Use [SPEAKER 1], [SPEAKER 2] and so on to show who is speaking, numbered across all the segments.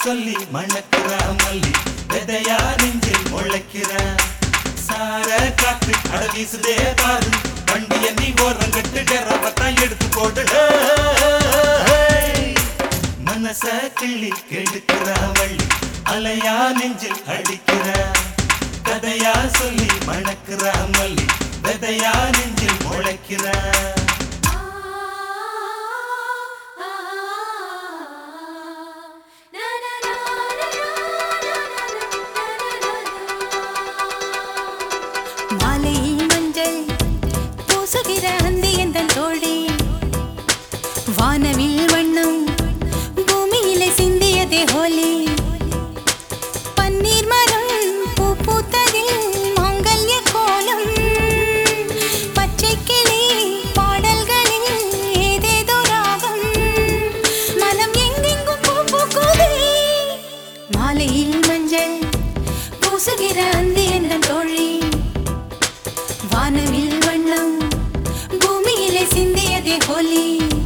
[SPEAKER 1] சொல்லி மணக்கிற மல்லி விதையா நெஞ்சில் முளைக்கிற சார காத்து அட வீசுதே பாரு வண்டிய நீ ஓரங்கட்டு டெரவத்தான் எடுத்து போடுட மனச கிள்ளி கெடுக்கிற வள்ளி அலையா நெஞ்சில் அடிக்கிற கதையா சொல்லி மணக்கிற மல்லி விதையா நெஞ்சில் முளைக்கிற
[SPEAKER 2] மாலையில் மஞ்சள் பூசுகிற அந்தி எந்தன் தோழி வானவில் வண்ணம் பூமியிலே சிந்தியதே ஹோலி பன்னீர் மரம் பூ பூத்ததில் மாங்கல்ய கோலம் பச்சை கிளி பாடல்களில் ஏதேதோ ராகம் மனம் எங்கெங்கும் பூ பூக்குதே மாலையில் மஞ்சள் பூசுகிற அந்தி எந்தன் தோழி வானவில் வண்ணம் பூமியிலே சிந்தியதே ஹோலி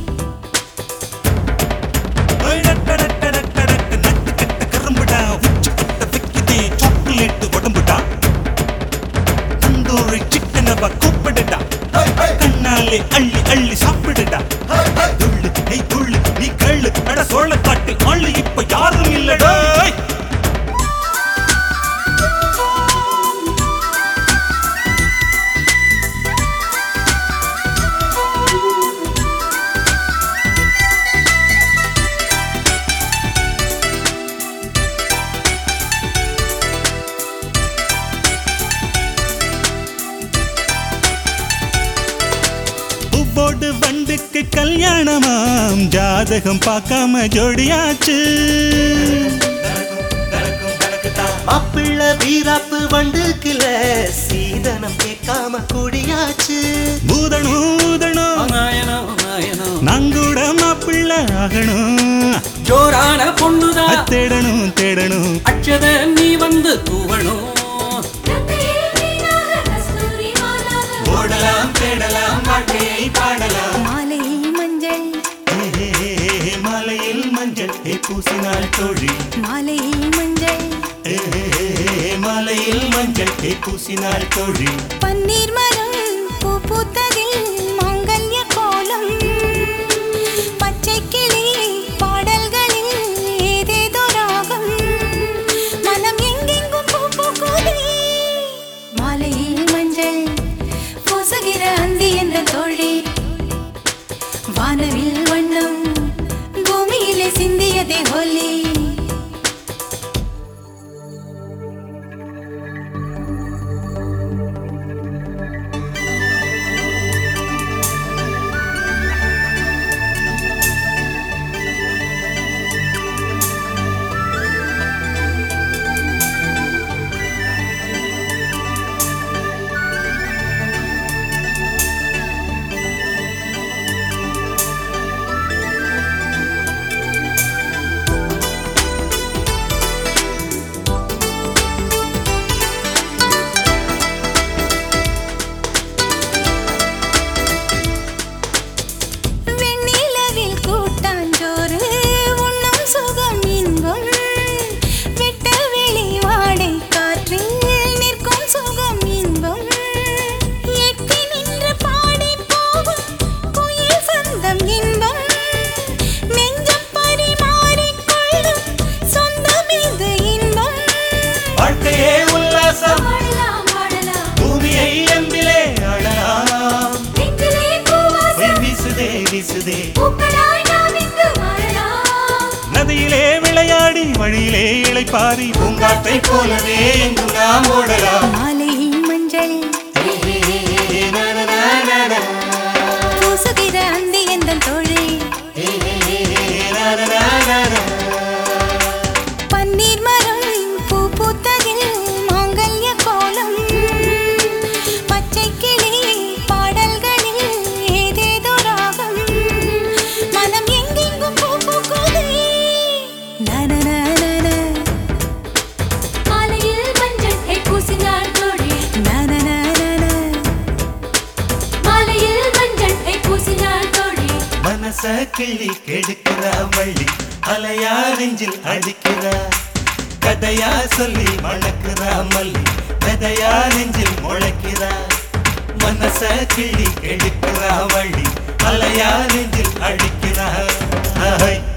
[SPEAKER 1] கரும்புடா உச்சி கட்ட வைக்குதே சாக்லேட் உடம்புடா தந்தூரி சிக்கனவ கூப்பிடுடா கண்ணாலே அள்ளி அள்ளி சாப்பிடுடா துள்ளு நீ துள்ளு நீ கள்ளு அட சோழ காட்டு ஆளு இப்ப யாரும் இல்லடா பூவோடு வண்டுக்கு கல்யாணமாம் ஜாதகம் பார்க்காம ஜோடியாச்சு
[SPEAKER 3] மாப்பிள்ள வீராப்பு வண்டுக்குல சீதனம் கேட்காம குடியாச்சு
[SPEAKER 1] ஊதணும் ஊதணும்
[SPEAKER 4] நாயனம் நாயனம்
[SPEAKER 1] நாங்கூட மாப்பிள்ள ஆகணும்
[SPEAKER 4] ஜோரான பொண்ணுதான்
[SPEAKER 1] தேடணும் தேடணும்
[SPEAKER 4] அச்சத நீ வந்து தூவணும்
[SPEAKER 1] ஓடலாம் தேடலாம் வாழ்க்கையை பாடலாம்
[SPEAKER 2] மாலையில் மஞ்சள்
[SPEAKER 1] ஏ, மாலையில் மஞ்சள் ஏ பூசினாள் தோழி
[SPEAKER 2] மாலையில் மஞ்சள்
[SPEAKER 1] ஏ, மாலையில் மஞ்சள் ஏ பூசினாள் தோழி
[SPEAKER 2] பன்னீர் மரம் பூ பூத்ததில் மாங்கல்ய கோலம் பச்சை கிளி பாடல்களில் ஏதேதோ ராகம் மனம் எங்கெங்கும் பூ பூக்குதே மாலையில் மஞ்சள் பூசுகிற அந்தி என்ற தோழி வானவில் வண்ணம் பூமியிலே சிந்தியதே ஹோலி வெண்ணிலவில் கூட்டாஞ்சோறு உண்ணும் சுகம் இன்பம் வெட்ட வெளி வாடை காற்றில் நிற்கும் சுகம் இன்பம் எட்டி நின்று பாடி போகும் குயில் சந்தம் இன்பம் நெஞ்சம் பரிமாறிக் கொள்ளும் சொந்தம் இது இன்பம்
[SPEAKER 1] வாழ்க்கையே உல்லாசம்
[SPEAKER 2] வாழலாம் வாழலாம்
[SPEAKER 1] பூமியை அன்பிலே அழலாம்
[SPEAKER 2] நெஞ்சிலே பூவாசம்
[SPEAKER 1] பொய் வீசுதே வீசுதே
[SPEAKER 2] பூக்களாய் நாம் இங்கு வாழலாம்
[SPEAKER 1] நதியிலே விளையாடி வழியிலே இளைப்பாரி பூங்காற்றை போலவே எங்கும் நாம் ஓடலாம்
[SPEAKER 2] மாலையில் மஞ்சள் பூசுகிற அந்தி எந்தன் தோழி பன்னீர் மரம் பூ பூத்ததில் மாங்கல்ய கோலம் பச்சை கிளி பாடல்களில் ஏதேதோ ராகம் மனம் எங்கெங்கும் பூ பூக்குதே நனநனன.
[SPEAKER 5] மாலையில் மஞ்சள் பூசினாள் தோழி
[SPEAKER 2] நனநனன.
[SPEAKER 1] மனச கிள்ளி கெடுக்கிற வள்ளி அலையா நெஞ்சில் அடிக்கிற கதையா சொல்லி மணக்கிற மல்லி விதையா நெஞ்சில் முளைக்கிற மனச கிள்ளி கெடுக்கிற வள்ளி அலையா நெஞ்சில் அடிக்கிற ஆஹை